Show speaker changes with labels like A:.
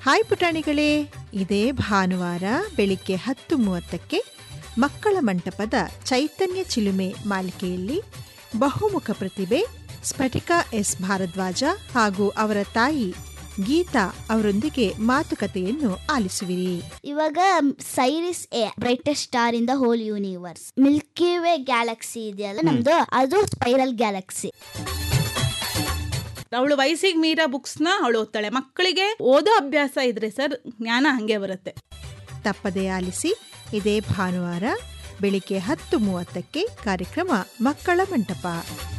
A: hi ಪುಟಾಣಿಗಳೇ ಇದೇ ಭಾನುವಾರ ಬೆಳಿಗ್ಗೆ ಹತ್ತು ಮೂವತ್ತಕ್ಕೆ ಮಕ್ಕಳ ಮಂಟಪದ ಚೈತನ್ಯ ಚಿಲುಮೆ ಮಾಲಿಕೆಯಲ್ಲಿ ಬಹುಮುಖ ಪ್ರತಿಭೆ ಸ್ಫಟಿಕಾ ಎಸ್ ಭಾರದ್ವಾಜ ಹಾಗೂ ಅವರ ತಾಯಿ ಗೀತಾ ಅವರೊಂದಿಗೆ ಮಾತುಕತೆಯನ್ನು ಆಲಿಸುವಿರಿ
B: ಇವಾಗ Sirius a brightest star in the whole universe Milky Way galaxy ಇದೆಯಲ್ಲ ನಮ್ದು ಅದು ಸ್ಪೈರಲ್ ಗ್ಯಾಲಕ್ಸಿ
C: ಅವಳು ವಯಸ್ಸಿಗೆ ಮೀರಾ ಬುಕ್ಸ್ನ ಅವಳು ಓದ್ತಾಳೆ ಮಕ್ಕಳಿಗೆ ಓದೋ ಅಭ್ಯಾಸ ಇದ್ರೆ ಸರ್ ಜ್ಞಾನ ಹಂಗೆ ಬರುತ್ತೆ
A: ತಪ್ಪದೇ ಆಲಿಸಿ ಇದೇ ಭಾನುವಾರ ಬೆಳಿಗ್ಗೆ ಹತ್ತು ಮೂವತ್ತಕ್ಕೆ ಕಾರ್ಯಕ್ರಮ ಮಕ್ಕಳ ಮಂಟಪ